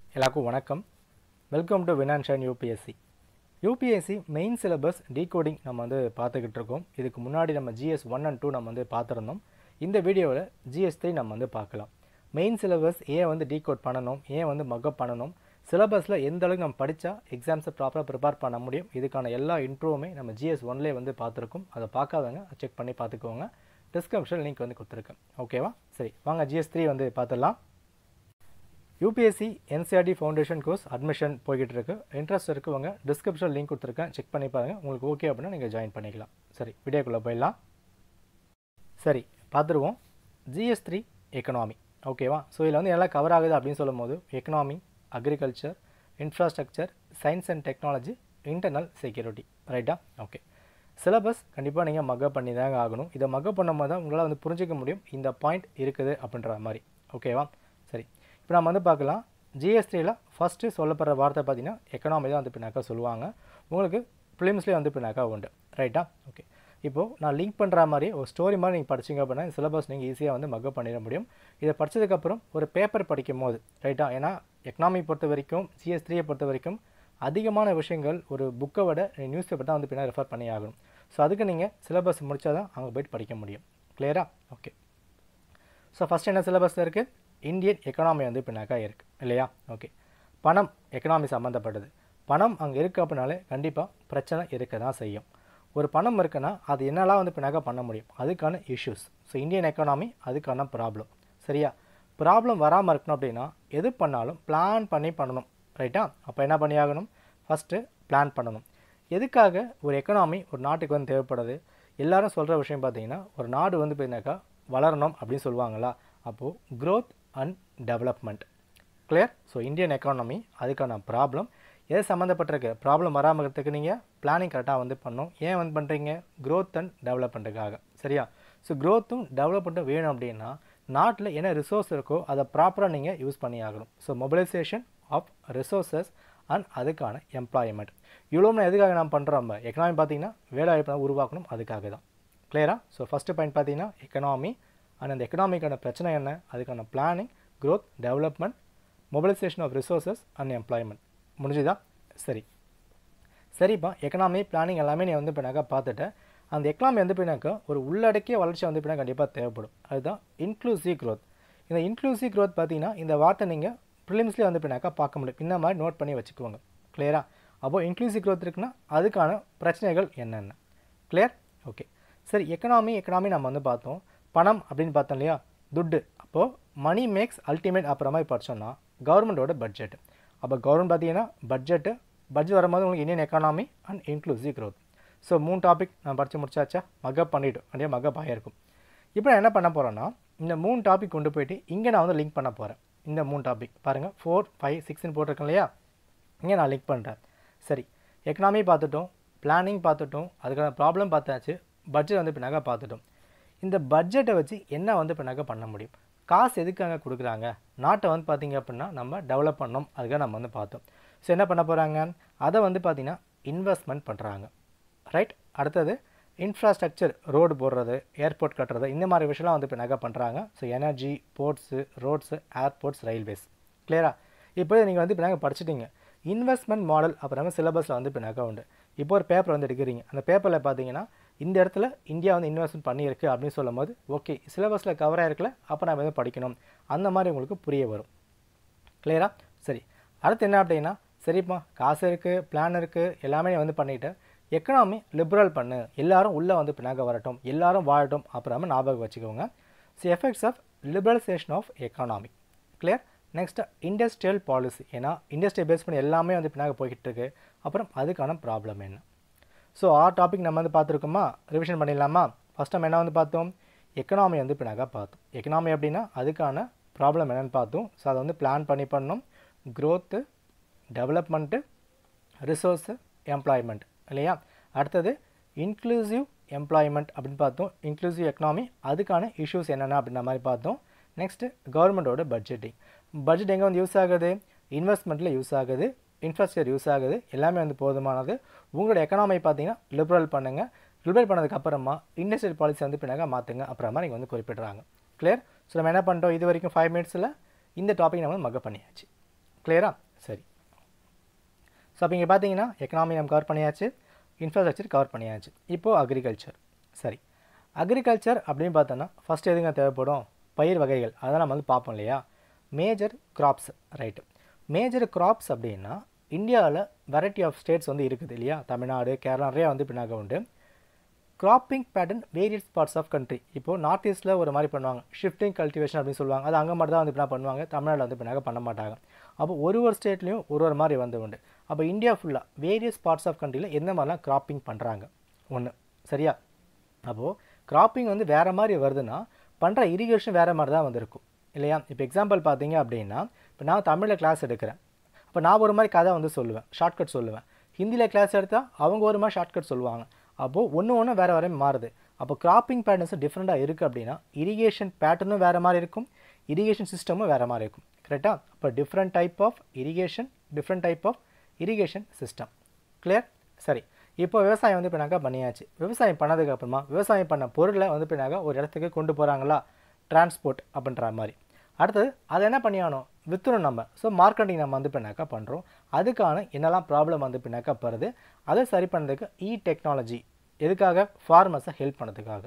எல்லாருக்கும் வணக்கம் welcome to வினான்ஷன் UPSC UPSC main syllabus decoding நம்ம வந்து பார்த்துக்கிட்டு இருக்கோம் இதுக்கு முன்னாடி நம்ம ஜிஎஸ் ஒன் அண்ட் டூ நம்ம வந்து பார்த்துருந்தோம் இந்த வீடியோவில் ஜிஎஸ் த்ரீ நம்ம வந்து பார்க்கலாம் மெயின் சிலபஸ் ஏன் வந்து டீகோட் பண்ணணும் ஏன் வந்து மக்கப் பண்ணணும் சிலபஸில் எந்த அளவுக்கு நம்ம படித்தா எக்ஸாம்ஸை ப்ராப்பராக ப்ரிப்பேர் பண்ண முடியும் இதுக்கான எல்லா இன்ட்ரோவுமே நம்ம ஜிஎஸ் ஒன்லேயே வந்து பார்த்துருக்கோம் அதை பார்க்காதவங்க செக் பண்ணி பார்த்துக்கோங்க டிஸ்கிரிப்ஷன் லிங்க் வந்து கொடுத்துருக்கேன் ஓகேவா சரி வாங்க ஜிஎஸ் த்ரீ வந்து பார்த்துடலாம் UPSC NCERT foundation course admission போய்கிட்டு இருக்கு இன்ட்ரெஸ்ட் இருக்கவங்க டிஸ்கிரிப்ஷன் லிங்க் கொடுத்துருக்கேன் செக் பண்ணி பாருங்கள் உங்களுக்கு ஓகே அப்படின்னா நீங்கள் ஜாயின் பண்ணிக்கலாம் சரி வீடியோக்குள்ளே போயிடலாம் சரி பார்த்துருவோம் ஜிஎஸ் த்ரீ எக்கனாமி ஓகேவா ஸோ இதில் வந்து எல்லாம் கவர் ஆகுது அப்படின்னு சொல்லும் போது economy agriculture infrastructure science and technology internal security ரைட்டா ஓகே சிலபஸ் கண்டிப்பாக நீங்கள் மக்கப் பண்ணி தாங்க ஆகணும் இதை மக்கப் பண்ணும்போது தான் உங்களால் வந்து புரிஞ்சிக்க முடியும் இந்த பாயிண்ட் இருக்குது அப்படின்ற மாதிரி ஓகேவா சரி இப்போ நம்ம வந்து பார்க்கலாம் ஜிஎஸ்டியில் ஃபஸ்ட்டு சொல்லப்படுற வார்த்தை பார்த்தீங்கன்னா எக்கனாமி தான் வந்து பின்னாக்கா சொல்லுவாங்க உங்களுக்கு ஃபிலிம்ஸ்லேயே வந்து பின்னாக்கா உண்டு ரைட்டா ஓகே இப்போது நான் லிங்க் பண்ணுற மாதிரி ஒரு ஸ்டோரி மாதிரி நீங்கள் படிச்சிங்க அப்படின்னா சிலபஸ் நீங்கள் ஈஸியாக வந்து மக்கப் பண்ணிட முடியும் இதை படித்ததுக்கப்புறம் ஒரு பேப்பர் படிக்கும் போது ரைட்டா ஏன்னா எக்கனாமி பொறுத்த வரைக்கும் ஜிஎஸ் த்ரீயை பொறுத்த வரைக்கும் அதிகமான விஷயங்கள் ஒரு புக்கை விட நியூஸ் பேப்பர் தான் வந்து பின்னாடி ரெஃபர் பண்ணி ஆகணும் ஸோ அதுக்கு நீங்கள் சிலபஸ் முடித்தா தான் அங்கே போய்ட்டு படிக்க முடியும் கிளியரா ஓகே ஸோ ஃபஸ்ட் என்ன சிலபஸ் இருக்குது இந்தியன் எக்கனாமி வந்து பின்னாக்கா இருக்குது இல்லையா ஓகே பணம் எக்கனாமி சம்மந்தப்பட்டது பணம் அங்கே இருக்குது அப்படின்னாலே கண்டிப்பாக பிரச்சனை இருக்க தான் செய்யும் ஒரு பணம் இருக்குன்னா அது என்னெல்லாம் வந்து பின்னாக்கா பண்ண முடியும் அதுக்கான இஷ்யூஸ் ஸோ இந்தியன் எக்கனாமி அதுக்கான ப்ராப்ளம் சரியா ப்ராப்ளம் வராமல் இருக்கணும் அப்படின்னா எது பண்ணாலும் பிளான் பண்ணி பண்ணணும் ரைட்டா அப்போ என்ன பண்ணி ஆகணும் ஃபஸ்ட்டு பிளான் பண்ணணும் எதுக்காக ஒரு எக்கனாமி ஒரு நாட்டுக்கு வந்து தேவைப்படுது எல்லாரும் சொல்கிற விஷயம் பார்த்தீங்கன்னா ஒரு நாடு வந்து பார்த்தீங்கன்னாக்கா வளரணும் அப்படின்னு சொல்லுவாங்களா அப்போது growth and development clear so Indian economy அதுக்கான ப்ராப்ளம் எது சம்மந்தப்பட்டிருக்கு ப்ராப்ளம் வராமல் இருக்கிறதுக்கு நீங்கள் பிளானிங் கரெக்டாக வந்து பண்ணணும் ஏன் வந்து பண்ணுறீங்க க்ரோத் அண்ட் டெவலப்மெண்ட்டுக்காக சரியா ஸோ க்ரோத்தும் டெவலப்மெண்ட்டும் வேணும் அப்படின்னா நாட்டில் என்ன ரிசோர்ஸ் இருக்கோ அதை ப்ராப்பராக நீங்கள் யூஸ் பண்ணி ஆகணும் so mobilisation of resources and அதுக்கான எம்ப்ளாய்மெண்ட் இவ்வளோ எதுக்காக நாம் பண்ணுறோம் எக்கனாமி பார்த்தீங்கன்னா வேலைவாய்ப்பு உருவாக்கணும் அதுக்காக தான் கிளியரா ஸோ ஃபஸ்ட்டு பாயிண்ட் பார்த்தீங்கன்னா எக்கனாமி அண்ட் அந்த எக்கனாமிக்கான பிரச்சனை என்ன அதுக்கான planning growth development mobilisation of resources and employment முடிஞ்சுதா சரி சரிப்பா எக்கனாமி பிளானிங் எல்லாமே நீ வந்து பின்னாக்கா பார்த்துட்டேன் அந்த எக்கனாமி வந்து பின்னாக்கா ஒரு உள்ளடக்கிய வளர்ச்சி வந்து பின்னா கண்டிப்பாக தேவைப்படும் அதுதான் இன்க்ளூசிவ் க்ரோத் இந்த இன்க்ளூசிவ் க்ரோத் பார்த்தீங்கன்னா இந்த வார்த்தை நீங்கள் ப்ரிலிம்ஸ்லேயே வந்து பின்னாக்கா பார்க்க முடியும் இந்த மாதிரி நோட் பண்ணி வச்சுக்குவாங்க கிளியரா அப்போது இன்க்ளூசிவ் க்ரோத் இருக்குன்னா அதுக்கான பிரச்சனைகள் என்னென்ன கிளியர் ஓகே சரி எக்கனாமி எக்கனாமி நம்ம வந்து பார்த்தோம் பணம் அப்படின்னு பார்த்தோம் இல்லையா துட்டு அப்போது மணி மேக்ஸ் அல்டிமேட் அப்புறம் மாதிரி படித்தோம்னா கவர்மெண்ட்டோட பட்ஜெட் அப்போ கவர்மெண்ட் பார்த்தீங்கன்னா பட்ஜெட்டு பட்ஜெட் வரும்போது உங்களுக்கு Indian economy and inclusive growth so மூணு டாபிக் நான் படித்து முடிச்சாச்சா மக்கப் பண்ணிவிட்டோம் கண்டிப்பாக மக்கப் ஆகிருக்கும் இப்போ நான் என்ன பண்ண போகிறேன்னா இந்த மூணு டாபிக் கொண்டு போயிட்டு இங்கே நான் வந்து லிங்க் பண்ண போகிறேன் இந்த மூணு டாபிக் பாருங்கள் ஃபோர் ஃபைவ் சிக்ஸ்னு போட்டிருக்கேன் இல்லையா இங்கே நான் லிங்க் பண்ணுறேன் சரி எக்கனாமி பார்த்துட்டோம் பிளானிங் பார்த்துட்டோம் அதுக்கான ப்ராப்ளம் பார்த்தாச்சு பட்ஜெட் வந்து பின்னாக பார்த்துட்டோம் இந்த பட்ஜெட்டை வச்சு என்ன வந்து பின்னாக பண்ண முடியும் காசு எதுக்காக கொடுக்குறாங்க நாட்டை வந்து பார்த்திங்க அப்படின்னா நம்ம டெவலப் பண்ணோம் அதுக்காக நம்ம வந்து பார்த்தோம் ஸோ என்ன பண்ண போகிறாங்க அதை வந்து பார்த்திங்கன்னா இன்வெஸ்ட்மெண்ட் பண்ணுறாங்க ரைட் அடுத்தது இன்ஃப்ராஸ்ட்ரக்சர் ரோடு போடுறது ஏர்போர்ட் கட்டுறது இந்த மாதிரி விஷயம்லாம் வந்து இப்போ நகை பண்ணுறாங்க so energy ports roads airports railways கிளியரா இப்போ நீங்கள் வந்து இப்போ நாங்கள் படிச்சிட்டிங்க இன்வெஸ்ட்மெண்ட் மாடல் அப்புறமா சிலபஸில் வந்து இப்போ நகை உண்டு இப்போ ஒரு பேப்பர் வந்து எடுக்கிறீங்க அந்த பேப்பரில் பார்த்தீங்கன்னா இந்த இடத்துல இந்தியா வந்து இன்வெஸ்ட்மெண்ட் பண்ணியிருக்கு அப்படின்னு சொல்லும் போது ஓகே சிலபஸில் கவர் ஆகிருக்கல அப்போ நம்ம எதுவும் படிக்கணும் அந்த மாதிரி உங்களுக்கு புரிய வரும் கிளியரா சரி அடுத்து என்ன அப்படின்னா சரிப்பா காசு இருக்குது பிளான் இருக்குது எல்லாமே வந்து பண்ணிவிட்டு எக்கனாமி லிபரல் பண்ணு எல்லாரும் உள்ளே வந்து பின்னாக வரட்டும் எல்லாரும் வாழட்டும் அப்புறமா ஞாபகம் வச்சுக்கோங்க so effects of liberalisation of economy clear next industrial policy ஏன்னா இண்டஸ்ட்ரியை பேஸ் பண்ணி எல்லாமே வந்து பின்னாக போய்கிட்டு இருக்கு அப்புறம் அதுக்கான ப்ராப்ளம் என்ன ஸோ ஆர் டாபிக் நம்ம வந்து பார்த்துருக்கோமா ரிவிஷன் பண்ணிடலாமா ஃபஸ்ட் நம்ம என்ன வந்து பார்த்தோம் எக்கனாமி வந்து பின்னாக பார்த்தோம் எக்கனாமி அப்படின்னா அதுக்கான ப்ராப்ளம் என்னென்னு பார்த்தோம் ஸோ அதை வந்து பிளான் பண்ணி பண்ணணும் க்ரோத்து டெவலப்மெண்ட்டு ரிசோர்ஸு எம்ப்ளாய்மெண்ட் இல்லையா அடுத்தது இன்க்ளூசிவ் எம்ப்ளாய்மெண்ட் அப்படின்னு பார்த்தோம் இன்க்ளூசிவ் எக்கனாமி அதுக்கான இஷ்யூஸ் என்னென்ன அப்படின்ற மாதிரி பார்த்தோம் நெக்ஸ்ட்டு கவர்மெண்ட்டோட பட்ஜெட்டிங் பட்ஜெட் எங்கே வந்து யூஸ் ஆகுது இன்வெஸ்ட்மெண்ட்டில் யூஸ் ஆகுது இன்ஃப்ராஸ்ட்ரக்சர் யூஸ் ஆகுது எல்லாமே வந்து போதுமானது உங்களோட எக்கனாமி பார்த்தீங்கன்னா லிபரல் பண்ணுங்கள் லிபரல் பண்ணதுக்கு அப்புறமா இண்டஸ்ட்ரியல் பாலிசி வந்து பின்னாக மாற்றுங்க அப்புறமா நீங்கள் வந்து குறிப்பிடுறாங்க கிளியர் ஸோ நம்ம என்ன பண்ணிட்டோம் இது வரைக்கும் ஃபைவ் மினிட்ஸில் இந்த டாபிக் நம்ம வந்து மக பண்ணியாச்சு கிளியரா சரி ஸோ அப்போ இங்கே பார்த்தீங்கன்னா எக்கனாமி நம்ம கவர் பண்ணியாச்சு இன்ஃப்ராஸ்ட்ரக்சர் கவர் பண்ணியாச்சு இப்போது அக்ரிகல்ச்சர் சரி அக்ரிகல்ச்சர் அப்படின்னு பார்த்தோன்னா ஃபஸ்ட் எதுங்க தேவைப்படும் பயிர் வகைகள் அதை நம்ம வந்து பார்ப்போம் இல்லையா major crops right major crops அப்படின்னா இந்தியாவில் வெரைட்டி ஆஃப் ஸ்டேட்ஸ் வந்து இருக்குது இல்லையா தமிழ்நாடு கேரளா நிறையா வந்து பின்னாக உண்டு cropping pattern various parts of country இப்போது நார்த் ஈஸ்ட்டில் ஒரு மாதிரி பண்ணுவாங்க ஷிஃப்டிங் கல்டிவேஷன் அப்படின்னு சொல்லுவாங்க அது அங்கே மட்டும் தான் வந்து இப்படி பண்ணுவாங்க தமிழ்நாட்டில் வந்து பின்னாக பண்ண மாட்டாங்க அப்போ ஒரு ஒரு ஸ்டேட்லேயும் ஒரு ஒரு மாதிரி வந்து உண்டு அப்போ இந்தியா ஃபுல்லாக வேரியஸ் பார்ட்ஸ் ஆஃப் கண்ட்ரியில் எந்த மாதிரிலாம் கிராப்பிங் பண்ணுறாங்க ஒன்று சரியா அப்போது கிராப்பிங் வந்து வேறு மாதிரி வருதுன்னா பண்ணுற இரிகேஷன் வேறு மாதிரி தான் வந்திருக்கும் இல்லையா இப்போ எக்ஸாம்பிள் பார்த்தீங்க அப்படின்னா இப்போ நான் தமிழில் கிளாஸ் எடுக்கிறேன் அப்போ நான் ஒரு மாதிரி கதை வந்து சொல்லுவேன் ஷார்ட்கட் சொல்லுவேன் ஹிந்தியில் கிளாஸ் எடுத்தால் அவங்க ஒரு மாதிரி ஷார்ட்கட் சொல்லுவாங்க அப்போது ஒன்று ஒன்று வேறு வேறு மாறுது அப்போ கிராப்பிங் பேட்டர்ன்ஸ் டிஃப்ரெண்ட்டாக இருக்குது அப்படின்னா இரிகேஷன் பேட்டர்னும் வேறு மாதிரி இருக்கும் இரிகேஷன் சிஸ்டமும் வேறு மாதிரி இருக்கும் கரெக்டாக அப்போ different type of irrigation different type of irrigation system clear சரி இப்போ விவசாயம் வந்து பின்னாக்கா பண்ணியாச்சு விவசாயம் பண்ணதுக்கு அப்புறமா விவசாயம் பண்ண பொருளை வந்து பின்னாக்கா ஒரு இடத்துக்கு கொண்டு போகிறாங்களா டிரான்ஸ்போர்ட் அப்படின்ற மாதிரி அடுத்தது அதை என்ன பண்ணியானோம் விற்றுணும் நம்ம ஸோ மார்க்கெட்டிங் நம்ம வந்து பின்னாக்கா பண்ணுறோம் அதுக்கான என்னெல்லாம் ப்ராப்ளம் வந்து பின்னாக்கா வருது அதை சரி பண்ணதுக்கு இ டெக்னாலஜி எதுக்காக ஃபார்மர்ஸை ஹெல்ப் பண்ணதுக்காக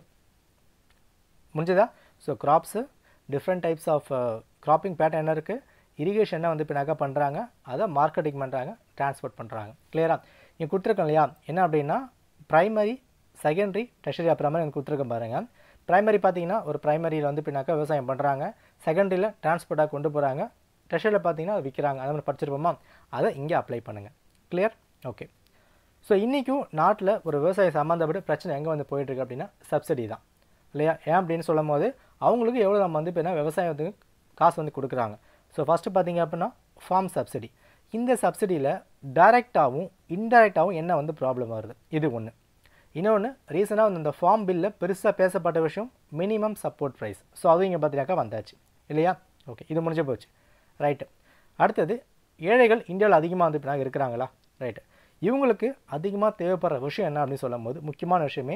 முடிஞ்சதா so crops different types of cropping pattern என்ன இருக்குது இரிகேஷனை வந்து பின்னாக்கா பண்ணுறாங்க அதை மார்க்கெட்டிங் பண்ணுறாங்க டிரான்ஸ்போர்ட் பண்ணுறாங்க கிளியரா இங்கே கொடுத்துருக்கோம் இல்லையா என்ன அப்படின்னா ப்ரைமரி செகண்டரி டெஷரி அப்புறம் மாதிரி எனக்கு கொடுத்துருக்கேன் பாருங்கள் ப்ரைமரி பார்த்தீங்கன்னா ஒரு ப்ரைமரியில் வந்து பின்னாக்கா விவசாயம் பண்ணுறாங்க செகண்டரியில் டிரான்ஸ்போர்ட்டாக கொண்டு போகிறாங்க டெஷரியில் பார்த்தீங்கன்னா அது விற்கிறாங்க அதை மாதிரி படிச்சிருப்போமா அதை இங்கே அப்ளை பண்ணுங்கள் கிளியர் ஓகே ஸோ இன்றைக்கும் நாட்டில் ஒரு விவசாயம் சம்மந்தப்பட்ட பிரச்சனை எங்கே வந்து போயிட்டுருக்கு அப்படின்னா சப்சிடி தான் இல்லையா ஏன் அப்படின்னு சொல்லும் போது அவங்களுக்கு எவ்வளோ நம்ம வந்து இப்போ என்ன விவசாயத்துக்கு காசு வந்து கொடுக்குறாங்க ஸோ ஃபஸ்ட்டு பார்த்தீங்க அப்படின்னா ஃபார்ம் சப்சிடி இந்த சப்சிடியில் டைரெக்டாகவும் இன்டைரக்டாகவும் என்ன வந்து ப்ராப்ளம் வருது இது ஒன்று இன்னொன்று ரீசனாக வந்து இந்த ஃபார்ம் பில்லில் பெருசாக பேசப்பட்ட விஷயம் மினிமம் சப்போர்ட் ப்ரைஸ் ஸோ அதுவும் இங்கே பார்த்தீங்கன்னாக்கா வந்தாச்சு இல்லையா ஓகே இது முடிஞ்சு போச்சு ரைட்டு அடுத்தது ஏழைகள் இந்தியாவில் அதிகமாக வந்து இப்போ இருக்கிறாங்களா ரைட்டு இவங்களுக்கு அதிகமாக தேவைப்படுற விஷயம் என்ன அப்படின்னு சொல்லும் போது முக்கியமான விஷயமே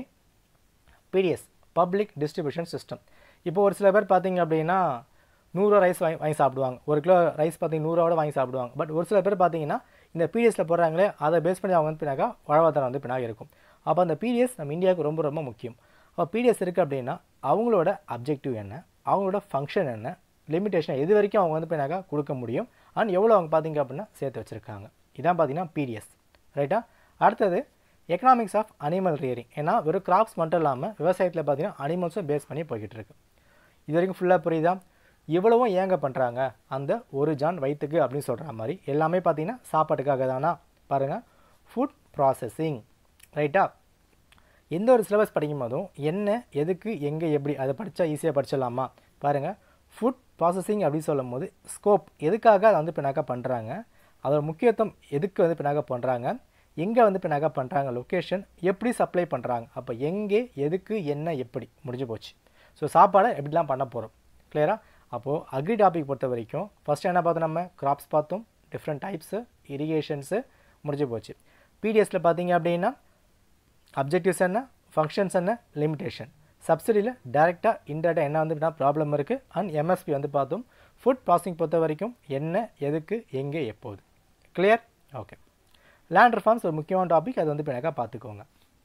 பிடிஎஸ் பப்ளிக் டிஸ்ட்ரிபியூஷன் சிஸ்டம் இப்போ ஒரு சில பேர் பார்த்தீங்க அப்படின்னா நூறுரூவா ரைஸ் வாங்கி வாங்கி சாப்பிடுவாங்க ஒரு கிலோ ரைஸ் பார்த்தீங்கன்னா நூறுரூவா வாங்கி சாப்பிடுவாங்க பட் ஒரு சில பேர் பார்த்தீங்கன்னா இந்த பிடிஎஸில் போடுறாங்களே அதை பேஸ் பண்ணி அவங்க வந்து பின்னாக்கா வாழ்வாதாரம் வந்து பின்னாக இருக்கும் அப்போ அந்த பிடிஎஸ் நம்ம இந்தியாவுக்கு ரொம்ப ரொம்ப முக்கியம் அப்போ பிடிஎஸ் இருக்குது அப்படின்னா அவங்களோட அப்ஜெக்டிவ் என்ன அவங்களோட ஃபங்க்ஷன் என்ன லிமிடேஷன் எது வரைக்கும் அவங்க வந்து பின்னாக்கா கொடுக்க முடியும் அண்ட் எவ்வளோ அவங்க பார்த்தீங்க அப்படின்னா சேர்த்து வச்சுருக்காங்க இதான் பார்த்தீங்கன்னா பிடிஎஸ் ரைட்டா அடுத்தது எக்கனாமிக்ஸ் ஆஃப் அனிமல் ரியரிங் ஏன்னா வெறும் கிராப்ஸ் மட்டும் இல்லாமல் விவசாயத்தில் பார்த்தீங்கன்னா அனிமல்ஸும் பேஸ் பண்ணி போய்கிட்டு இருக்கு இது வரைக்கும் ஃபுல்லாக புரியுதா இவ்வளவும் ஏங்க பண்ணுறாங்க அந்த ஒரு ஜான் வயிற்றுக்கு அப்படின்னு சொல்கிற மாதிரி எல்லாமே பார்த்தீங்கன்னா சாப்பாட்டுக்காக தானா பாருங்கள் ஃபுட் ப்ராசஸிங் ரைட்டா எந்த ஒரு சிலபஸ் படிக்கும் போதும் என்ன எதுக்கு எங்கே எப்படி அதை படித்தா ஈஸியாக படிச்சிடலாமா பாருங்கள் ஃபுட் ப்ராசஸிங் அப்படின்னு சொல்லும் போது ஸ்கோப் எதுக்காக அதை வந்து பின்னாக்கா பண்ணுறாங்க அதோட முக்கியத்துவம் எதுக்கு வந்து பின்னாக்கா பண்ணுறாங்க எங்கே வந்து பின்னாக்கா பண்ணுறாங்க லொக்கேஷன் எப்படி சப்ளை பண்ணுறாங்க அப்போ எங்கே எதுக்கு என்ன எப்படி முடிஞ்சு போச்சு ஸோ சாப்பாடை எப்படிலாம் பண்ண போகிறோம் கிளியரா அப்போது அக்ரி டாபிக் பொறுத்த வரைக்கும் ஃபஸ்ட்டு என்ன பார்த்தோம் நம்ம கிராப்ஸ் பார்த்தோம் டிஃப்ரெண்ட் டைப்ஸு இரிகேஷன்ஸு முடிஞ்சு போச்சு பிடிஎஸில் பார்த்தீங்க அப்படின்னா அப்ஜெக்டிவ்ஸ் என்ன ஃபங்க்ஷன்ஸ் என்ன லிமிடேஷன் சப்சிடியில் டேரெக்டாக இன்டெரக்டாக என்ன வந்து ப்ராப்ளம் இருக்குது அண்ட் எம்எஸ்பி வந்து பார்த்தோம் ஃபுட் ப்ராசஸிங் பொறுத்த வரைக்கும் என்ன எதுக்கு எங்கே எப்போது கிளியர் ஓகே லேண்ட் ரிஃபார்ம்ஸ் ஒரு முக்கியமான டாபிக் அது வந்து இப்போ எனக்காக பார்த்துக்கோங்க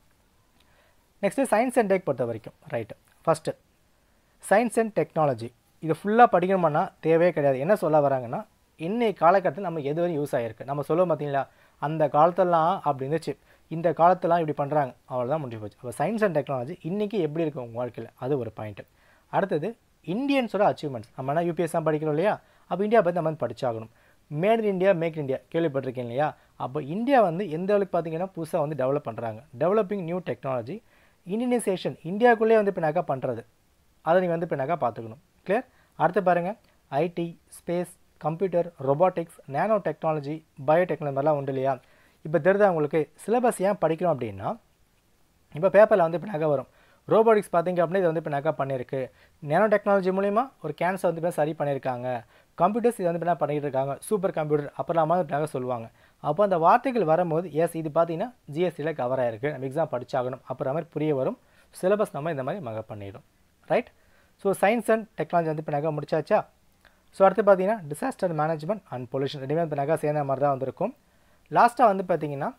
நெக்ஸ்ட்டு சயின்ஸ் அண்ட் டெக் பொறுத்த வரைக்கும் right first science and technology இது ஃபுல்லாக படிக்கணுமானா தேவையே கிடையாது என்ன சொல்ல வராங்கன்னா இன்னைக்கு காலகட்டத்தில் நம்ம எது வரையும் யூஸ் ஆகிருக்கு நம்ம சொல்லுவோம் பார்த்தீங்களா அந்த காலத்தெல்லாம் அப்படி இருந்துச்சு இந்த காலத்தெல்லாம் இப்படி பண்ணுறாங்க அவ்வளோதான் முடிஞ்சு போச்சு அப்போ சயின்ஸ் அண்ட் டெக்னாலஜி இன்றைக்கி எப்படி இருக்குது உங்கள் வாழ்க்கையில் அது ஒரு பாயிண்ட்டு அடுத்தது இந்தியன்ஸோட அச்சீவ்மெண்ட்ஸ் நம்ம என்ன யூபிஎஸ் தான் படிக்கிறோம் இல்லையா அப்போ இந்தியா பற்றி நம்ம வந்து படிச்சாகணும் made in India make in India கேள்விப்பட்டிருக்கேன் இல்லையா அப்போ இந்தியா வந்து எந்த அளவுக்கு பார்த்தீங்கன்னா புதுசாக வந்து டெவலப் பண்ணுறாங்க டெவலப்பிங் நியூ டெக்னாலஜி இண்டியனைசேஷன் இந்தியாவுக்குள்ளே வந்து பின்னாக்கா பண்ணுறது அதை நீங்கள் வந்து பின்னாக்கா பார்த்துக்கணும் கிளியர் அடுத்து பாருங்கள் IT space computer robotics nano technology biotechnology மாதிரிலாம் உண்டு இல்லையா இப்போ தெரியுதா உங்களுக்கு சிலபஸ் ஏன் படிக்கிறோம் அப்படின்னா இப்போ பேப்பரில் வந்து இப்போ நகை வரும் ரோபோட்டிக்ஸ் பார்த்தீங்க அப்படின்னா இது வந்து இப்போ நகை பண்ணியிருக்கு நேனோ டெக்னாலஜி மூலிமா ஒரு கேன்சர் வந்து இப்போ சரி பண்ணியிருக்காங்க கம்ப்யூட்டர்ஸ் இது வந்து இப்போ பண்ணிகிட்டு இருக்காங்க சூப்பர் கம்ப்யூட்டர் அப்புறமா நகை சொல்லுவாங்க அப்போ அந்த வார்த்தைகள் வரும்போது எஸ் இது பார்த்தீங்கன்னா ஜிஎஸ்டியில் கவர் ஆயிருக்கு நம்ம எக்ஸாம் படிச்சாகணும் அப்புறம் மாதிரி புரிய வரும் சிலபஸ் நம்ம இந்த மாதிரி மக பண்ணிடும் right so science and technology வந்து இப்போ நகை முடிச்சாச்சா ஸோ அடுத்து பார்த்தீங்கன்னா டிசாஸ்டர் மேனேஜ்மெண்ட் அண்ட் பொல்யூஷன் ரெண்டுமே பின்னாக்கா சேர்ந்த மாதிரி தான் வந்திருக்கும் லாஸ்ட்டாக வந்து பார்த்தீங்கன்னா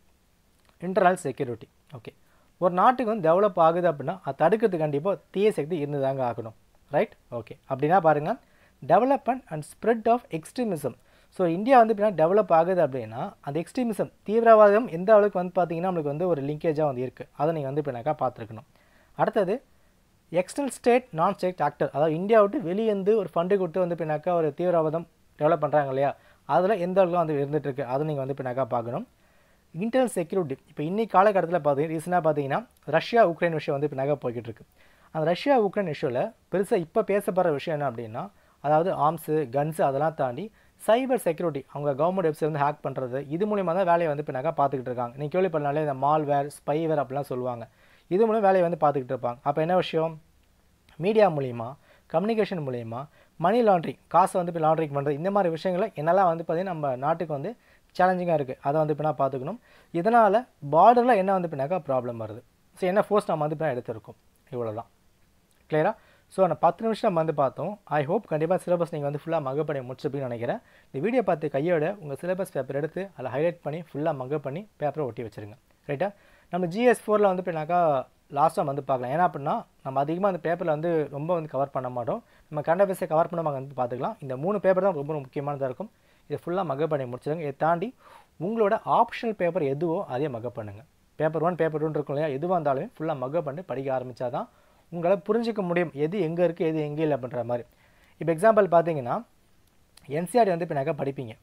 இன்டர்னல் செக்யூரிட்டி ஓகே ஒரு நாட்டுக்கு வந்து டெவலப் ஆகுது அப்படின்னா அது தடுக்கிறதுக்கு கண்டிப்பாக தீய சக்தி இருந்து தாங்க ஆகணும் ரைட் ஓகே அப்படின்னா பாருங்கள் development and spread of extremism so India வந்து எப்படின்னா டெவலப் ஆகுது அப்படின்னா அந்த எக்ஸ்ட்ரீமிசம் தீவிரவாதம் எந்த அளவுக்கு வந்து பார்த்தீங்கன்னா நம்மளுக்கு வந்து ஒரு லிங்கேஜாக வந்து இருக்குது அதை நீங்கள் வந்து இப்படினாக்கா பார்த்துருக்கணும் அடுத்தது external state non state actor அதாவது இந்தியா விட்டு வெளியேந்து ஒரு ஃபண்டு கொடுத்து வந்து பின்னாக்கா ஒரு தீவிரவாதம் டெவலப் பண்ணுறாங்க இல்லையா அதில் எந்த அளவுக்கு வந்து இருந்துட்டு இருக்கு அதை நீங்கள் வந்து பின்னாக்கா பார்க்கணும் இன்டர்னல் செக்யூரிட்டி இப்போ இன்னைக்கு காலகட்டத்தில் பார்த்தீங்கன்னா ரீசெண்டாக பார்த்தீங்கன்னா ரஷ்யா உக்ரைன் விஷயம் வந்து பின்னாக போய்கிட்டு இருக்கு அந்த ரஷ்யா உக்ரைன் இஷ்யூவில் பெருசாக இப்போ பேசப்படுற விஷயம் என்ன அப்படின்னா அதாவது ஆர்ம்ஸு கன்ஸு அதெல்லாம் தாண்டி சைபர் செக்யூரிட்டி அவங்க கவர்மெண்ட் வெப்சைட் வந்து ஹேக் பண்ணுறது இது மூலியமாக தான் வேலையை வந்து பின்னாக்கா பார்த்துக்கிட்டு இருக்காங்க நீங்கள் கேள்விப்படனாலே இந்த மால்வேர் ஸ்பைவேர் அப்படிலாம் சொல்லுவாங்க இது மூலம் வேலையை வந்து பார்த்துக்கிட்டு இருப்பாங்க அப்போ என்ன விஷயம் மீடியா மூலிமா கம்யூனிகேஷன் மூலிமா மணி லாண்ட்ரிங் காசை வந்து இப்போ லாண்ட்ரிங் பண்ணுறது இந்த மாதிரி விஷயங்களை என்னெல்லாம் வந்து பார்த்திங்கன்னா நம்ம நாட்டுக்கு வந்து சேலஞ்சிங்காக இருக்குது அதை வந்து இப்போ பார்த்துக்கணும் இதனால் பார்டரில் என்ன வந்து பின்னாக்கா ப்ராப்ளம் வருது ஸோ என்ன ஃபோர்ஸ் நம்ம வந்து இப்போ எடுத்திருக்கோம் இவ்வளோ தான் கிளியரா ஸோ நான் பத்து நிமிஷம் நம்ம வந்து பார்த்தோம் ஐ ஹோப் கண்டிப்பாக சிலபஸ் நீங்கள் வந்து ஃபுல்லாக மகப் பண்ணி முடிச்சிருப்பீங்கன்னு நினைக்கிறேன் இந்த வீடியோ பார்த்து கையோட உங்கள் சிலபஸ் பேப்பர் எடுத்து அதில் ஹைலைட் பண்ணி ஃபுல்லாக மகப் பண்ணி பேப்பரை ஒட்டி வச்சுருங்க ரைட்டா நம்ம ஜிஎஸ் ஃபோரில் வந்து பின்னாக்கா லாஸ்ட்டாக வந்து பார்க்கலாம் ஏன்னா அப்படின்னா நம்ம அதிகமாக அந்த பேப்பரில் வந்து ரொம்ப வந்து கவர் பண்ண மாட்டோம் நம்ம கண்ட பேஸை கவர் பண்ண வந்து பார்த்துக்கலாம் இந்த மூணு பேப்பர் தான் ரொம்ப முக்கியமானதாக இருக்கும் இதை ஃபுல்லாக மகப் பண்ணி முடிச்சிடுங்க இதை தாண்டி உங்களோட ஆப்ஷனல் பேப்பர் எதுவோ அதே மகப் பண்ணுங்கள் பேப்பர் ஒன் பேப்பர் டூன்னு இருக்கும் இல்லையா எதுவாக இருந்தாலுமே ஃபுல்லாக மகப் பண்ணி படிக்க ஆரம்பித்தா தான் உங்களால் புரிஞ்சிக்க முடியும் எது எங்கே இருக்குது எது எங்கே இல்லை அப்படின்ற மாதிரி இப்போ எக்ஸாம்பிள் பார்த்தீங்கன்னா என்சிஆர்டி வந்து இப்போ நகை படிப்பீங்க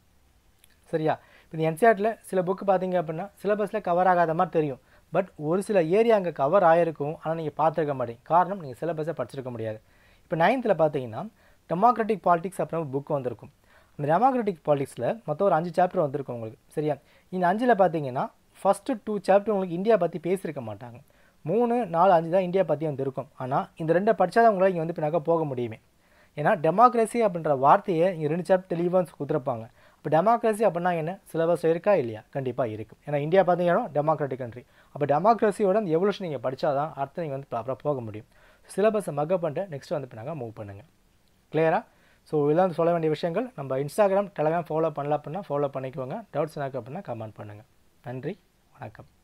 சரியா இப்போ இந்த என்சிஆர்டியில் சில புக்கு பார்த்தீங்க அப்படின்னா சிலபஸில் கவர் ஆகாத மாதிரி தெரியும் பட் ஒரு சில ஏரியா அங்கே கவர் ஆகிருக்கும் ஆனால் நீங்கள் பார்த்துருக்க மாட்டீங்க காரணம் நீங்கள் சிலபஸை படிச்சிருக்க முடியாது இப்போ நைன்த்தில் பார்த்தீங்கன்னா டெமோக்ராட்டிக் பாலிடிக்ஸ் அப்புறம் புக் வந்திருக்கும் அந்த டெமோக்ராட்டிக் பாலிடிக்ஸில் மொத்தம் ஒரு அஞ்சு சாப்டர் வந்திருக்கும் உங்களுக்கு சரியா இந்த அஞ்சில் பார்த்தீங்கன்னா ஃபஸ்ட்டு டூ சாப்டர் உங்களுக்கு இந்தியா பற்றி பேசியிருக்க மாட்டாங்க மூணு நாலு அஞ்சு தான் இந்தியா பற்றி வந்து இருக்கும் ஆனால் இந்த ரெண்டை படித்தா தான் உங்களால் இங்கே வந்து பின்னாக்க போக முடியுமே ஏன்னா டெமோக்ரஸி அப்படின்ற வார்த்தையை இங்கே ரெண்டு சாப்டர் தெளிவாக கொடுத்துருப்பாங்க இப்போ டெமோக்ரஸி அப்படின்னா என்ன சிலபஸ் இருக்கா இல்லையா கண்டிப்பாக இருக்கும் ஏன்னா இந்தியா பார்த்தீங்கன்னா டெமோக்ராட்டிக் கண்ட்ரி அப்போ டெமோக்ரஸியோட அந்த எவல்யூஷன் நீங்கள் படித்தா தான் அடுத்து நீங்கள் வந்து ப்ராப்பராக போக முடியும் சிலபஸை மக பண்ணிட்டு நெக்ஸ்ட் வந்து பின்னாங்க மூவ் பண்ணுங்கள் கிளியரா ஸோ இதெல்லாம் சொல்ல வேண்டிய விஷயங்கள் நம்ம இன்ஸ்டாகிராம் டெலகிராம் ஃபாலோ பண்ணல அப்படின்னா ஃபாலோ பண்ணிக்கோங்க டவுட்ஸ் எனக்கு அப்படின்னா கமெண்ட் பண்ணுங்கள் நன்றி வணக்கம்